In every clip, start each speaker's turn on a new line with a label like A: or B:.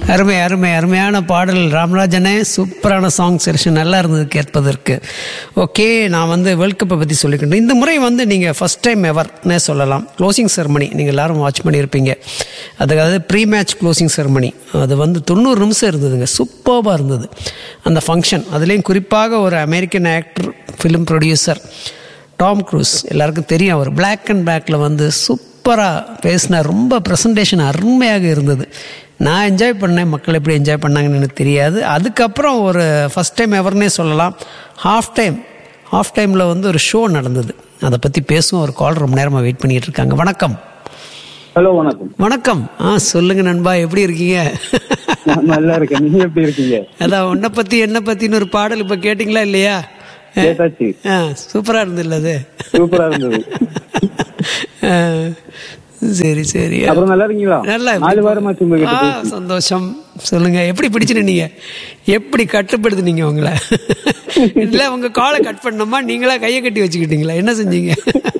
A: அருமை அருமை அருமையான பாடல் ராமராஜனே சூப்பரான சாங் செலெக்ஷன் நல்லா இருந்தது கேட்பதற்கு ஓகே நான் வந்து வேர்ல்ட் கப்பை பற்றி சொல்லிக்கிட்டேன் இந்த முறை வந்து நீங்கள் ஃபஸ்ட் டைம் எவர்னே சொல்லலாம் க்ளோசிங் செரமனி நீங்கள் எல்லாரும் வாட்ச் பண்ணியிருப்பீங்க அதுக்காவது ப்ரீ மேட்ச் க்ளோசிங் செரமனி அது வந்து தொண்ணூறு நிமிஷம் இருந்ததுங்க சூப்பராக இருந்தது அந்த ஃபங்க்ஷன் அதுலேயும் குறிப்பாக ஒரு American actor film producer Tom Cruise எல்லாருக்கும் தெரியும் அவர் பிளாக் அண்ட் பேக்கில் வந்து சூப்பராக பேசினார் ரொம்ப ப்ரெசன்டேஷன் அருமையாக இருந்தது நான் என்ஜாய் பண்ணேன் மக்கள் எப்படி என்ஜாய் பண்ணாங்கன்னு எனக்கு தெரியாது அதுக்கப்புறம் ஒரு ஃபஸ்ட் டைம் எவர்னே சொல்லலாம் ஹாஃப் டைம் ஹாஃப் டைமில் வந்து ஒரு ஷோ நடந்தது அதை பற்றி பேசுவோம் ஒரு கால் ரொம்ப நேரமாக வெயிட் பண்ணிகிட்டு இருக்காங்க வணக்கம்
B: ஹலோ வணக்கம்
A: வணக்கம் ஆ சொல்லுங்க நண்பா எப்படி இருக்கீங்க
B: நான் நல்லா இருக்கேன் நீங்க எப்படி இருக்கீங்க
A: அதான் உன்னை பற்றி என்னை பற்றின்னு ஒரு பாடல் இப்போ கேட்டிங்களா இல்லையா
B: கேட்டாச்சு
A: ஆ சூப்பராக இருந்ததுல்ல அது
B: சூப்பரா இருந்தது
A: ஆ, சரி சரி
B: அப்புறம் நல்லா இருக்கீங்களா
A: நல்லா
B: நாலு வாரமாச்சு உங்ககிட்ட
A: ஆ,
B: பேசி.
A: சந்தோஷம் சொல்லுங்க எப்படி பிடிச்சிட்டு நீங்க எப்படி கட்டுப்படுத்துனீங்க உங்களை இல்ல உங்க காலை கட் பண்ணோமா நீங்களா கையை கட்டி வச்சுக்கிட்டீங்களா என்ன செஞ்சீங்க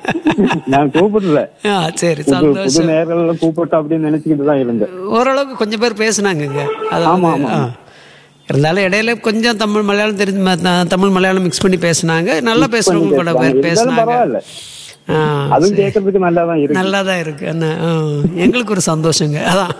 B: நான் கூப்பிடல
A: ஆ சரி
B: புது புது
A: சந்தோஷம்
B: நேரங்கள்ல கூப்பிட்டு அப்படின்னு நினைச்சுக்கிட்டு தான் இருந்தேன்
A: ஓரளவுக்கு கொஞ்சம் பேர் பேசுனாங்கங்க
B: ஆமா,
A: அதாவது
B: ஆமா.
A: ஆ. இருந்தாலும் இடையில கொஞ்சம் தமிழ் மலையாளம் தெரிஞ்சு ம- த- தமிழ் மலையாளம் மிக்ஸ் பண்ணி பேசுனாங்க நல்லா பேசுறவங்க கூட பேர்
B: இருந்தாலும்
A: பேசுனாங்க
B: பரவாயில்ல
A: ஆ,
B: அதுவும் கேட்கறதுக்கு நல்லா தான் இருக்கு
A: நல்லா தான் இருக்கு என்ன ஆ, எங்களுக்கு ஒரு சந்தோஷங்க அதான்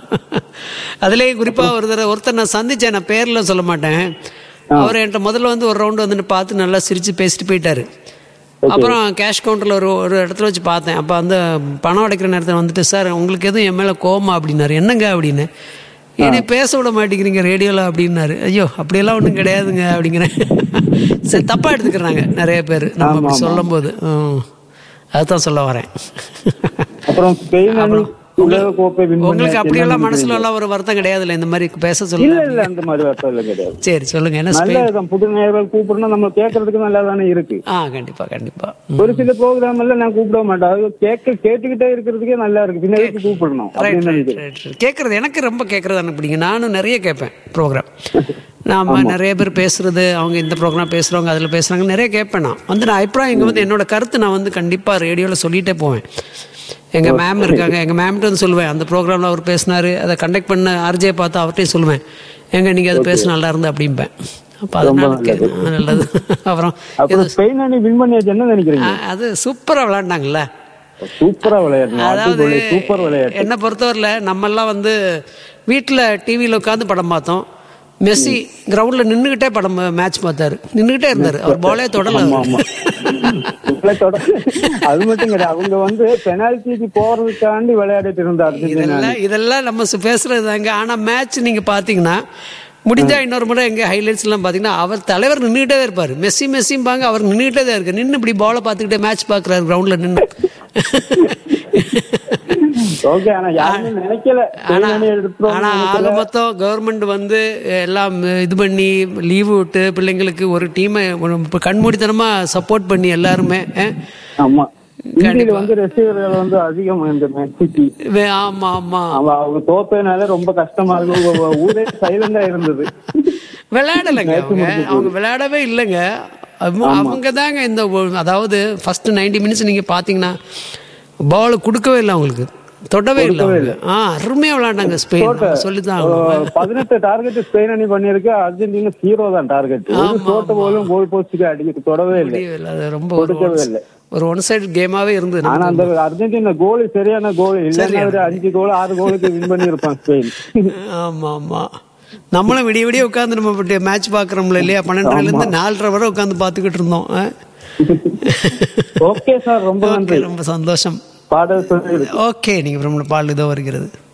A: அதுலேயே குறிப்பாக ஒரு தடவை ஒருத்தர் நான் சந்திச்சேன் நான் பேர்ல சொல்ல மாட்டேன் அவர் என்கிட்ட முதல்ல வந்து ஒரு ரவுண்டு வந்துட்டு பார்த்து நல்லா சிரிச்சு பேசிட்டு போயிட்டாரு அப்புறம் கேஷ் கவுண்டரில் ஒரு ஒரு இடத்துல வச்சு பார்த்தேன் அப்போ அந்த பணம் அடைக்கிற நேரத்தில் வந்துட்டு சார் உங்களுக்கு எதுவும் என் மேலே கோமா அப்படின்னாரு என்னங்க அப்படின்னு இனி பேச விட மாட்டேங்கிறீங்க ரேடியோவில் அப்படின்னாரு ஐயோ அப்படியெல்லாம் ஒன்றும் கிடையாதுங்க அப்படிங்கிறேன் சரி தப்பாக எடுத்துக்கிறாங்க நிறைய பேர் நம்ம அப்படி சொல்லும்போது ம். அதுதான் சொல்ல வரேன்
B: அப்புறம் ஸ்பெயின் அணி உலக கோப்பை win
A: உங்களுக்கு
B: பண்ணியாச்சு.
A: அப்படியெல்லாம்
B: என்ன
A: மனசுல எல்லாம் ஒரு வருத்தம் கிடையாதுல்ல இந்த மாதிரி பேச
B: இல்ல
A: சொல்லுங்க
B: இல்ல அந்த மாதிரி வார்த்தை இல்ல கிடையாது
A: சரி சொல்லுங்க என்ன ஸ்பெயின்
B: நல்லதான் புது நேரம் கூப்பிடணும் நம்ம கேட்கறதுக்கு நல்லா தானே இருக்கு
A: ஆ கண்டிப்பா கண்டிப்பா
B: ஒரு சில ப்ரோக்ராம் எல்லாம் நான் கூப்பிட மாட்டேன் அது கேட்க கேட்டுக்கிட்டே இருக்கிறதுக்கே நல்லா இருக்கு பின்னாடி கூப்பிடணும்
A: ரைட்
B: அப்படின்னு
A: ரைட்
B: நினைக்கிறேன்
A: ரைட் ரைட் கேட்குறது எனக்கு ரொம்ப கேட்குறது எனக்கு பிடிக்கும் நானும் நிறைய கேட்பேன் ப்ரோக்ராம் நாம நிறைய பேர் பேசுறது அவங்க இந்த ப்ரோக்ராம் பேசுறவங்க அதில் பேசுறாங்க நிறைய கேட்பேன் நான் வந்து நான் அப்புறம் இங்கே வந்து என்னோட கருத்து நான் வந்து கண்டிப்பாக ரேடியோவில் சொல்லிட்டே போவேன் எங்க மேம் இருக்காங்க எங்க மேம்கிட்ட வந்து சொல்லுவேன் அந்த ப்ரோக்ராம்ல அவர் பேசினாரு அதை கண்டக்ட் பண்ண ஆர்ஜே பார்த்து அவர்கிட்டயும் சொல்லுவேன் எங்க நீங்க அது பேச நல்லா இருந்து அப்படிம்பேன் அப்போ அதனால கே- ஆ, நல்லது அப்புறம்
B: அப்புறம் ஸ்பெயின் அணி வின் பண்ணியாச்சு என்ன நினைக்கிறீங்க
A: ஆ, அது சூப்பராக விளாண்டாங்கல்ல
B: சூப்பரா விளையாடணும்
A: அதாவது
B: அடிப்பொலி, சூப்பர் விளையாட்டு
A: என்னை பொறுத்தவரையில் நம்மெல்லாம் வந்து வீட்டில் டிவியில் உட்காந்து படம் பார்த்தோம் மெஸ்ஸி கிரவுண்ட்ல நின்றுகிட்டே படம் மேட்ச் பார்த்தாரு நின்றுகிட்டே இருந்தாரு அவர் பாலே தொடல
B: ஆமா ஆமா உலகத்தோட அது மட்டும் கிடையாது அவங்க வந்து பெனால்டிக்கு போறதுக்காண்டி விளையாடிட்டு இருந்தா அர்ஜென்டினா
A: இதெல்லாம் இதெல்லாம் நம்ம சு- பேசுறது தாங்க ஆனா மேட்ச் நீங்க பாத்தீங்கன்னா முடிஞ்சா இன்னொரு முறை எங்க ஹைலைட்ஸ் எல்லாம் பாத்தீங்கன்னா அவர் தலைவர் நின்றுகிட்டே தான் இருப்பாரு மெஸ்ஸி மெஸ்ஸிம்பாங்க அவர் நின்றுகிட்டே தான் இருக்கு நின்று இப்படி பாலை பார்த்துக்கிட்டே மேட்ச் பார்க்குறாரு கிரவுண்ட்ல நின்று
B: ஓகே ஆனா யாருமே நினைக்கல
A: ஆனா
B: ஸ்பெயின் அணி எடுத்துரும்
A: ஆனா ஆக மொத்தம் கவர்மெண்ட் வந்து எல்லாம் இது பண்ணி லீவு விட்டு பிள்ளைங்களுக்கு ஒரு டீமை கண்மூடித்தனமா சப்போர்ட் பண்ணி எல்லாருமே அஹ்,
B: ஆமா இந்தியில வந்து ரசிகர்கள் வந்து அதிகம் இந்த மேட்சிக்கு
A: வே- ஆமா ஆமா
B: அவங்க தோத்ததுனால ரொம்ப கஷ்டமா இருக்கு ஊ- ஊ- ஊரே சைலண்டா இருந்தது
A: விளையாடலைங்க அவங்க அவங்க விளையாடவே இல்லைங்க அவங்க- அவங்க தாங்க இந்த ஒ- அதாவது ஃபர்ஸ்ட் 90 மினிட்ஸ் நீங்க பாத்தீங்கன்னா பால் கொடுக்கவே இல்லை அவங்களுக்கு தொடவே இல்லை அவங்க ஆ அருமையா விளையாண்டாங்க ஸ்பெயின் சொல்லிதான் ஆகணும்.
B: பதினெட்டு டார்கெட் ஸ்பெயின் அணி பண்ணிருக்கு அர்ஜென்டினா ஜீரோ தான் டார்கெட் ஒரு தோட்ட போலும் கோல் போஸ்டுக்கு அடிக்க தொடவே இல்லை
A: முடியவே இல்லை. அது ரொம்ப ஒரு
B: கொடுக்கவே இல்லை
A: ஒரு ஒன் சைடு கேமாவே இருந்தது
B: ஆனா அந்த அர்ஜென்டினா கோல் சரியான கோல் இல்லைன்னா ஒரு அஞ்சு கோல் ஆறு கோலுக்கு வின் பண்ணி இருப்பான் ஸ்பெயின்
A: ஆமா ஆமா நம்மளும் விடிய விடிய உட்காந்து நம்ம மேட்ச் பாக்குறோம்ல இல்லையா பன்னெண்டரைல இருந்து நாலரை வரை உட்காந்து பாத்துக்கிட்டு இருந்தோம் ஆ?
B: ஓகே சார் ரொம்ப நன்றி
A: ரொம்ப சந்தோஷம்
B: பாடல் சொல்லி
A: ஓகே நீங்க ரொம்ப பால் இதோ வருகிறது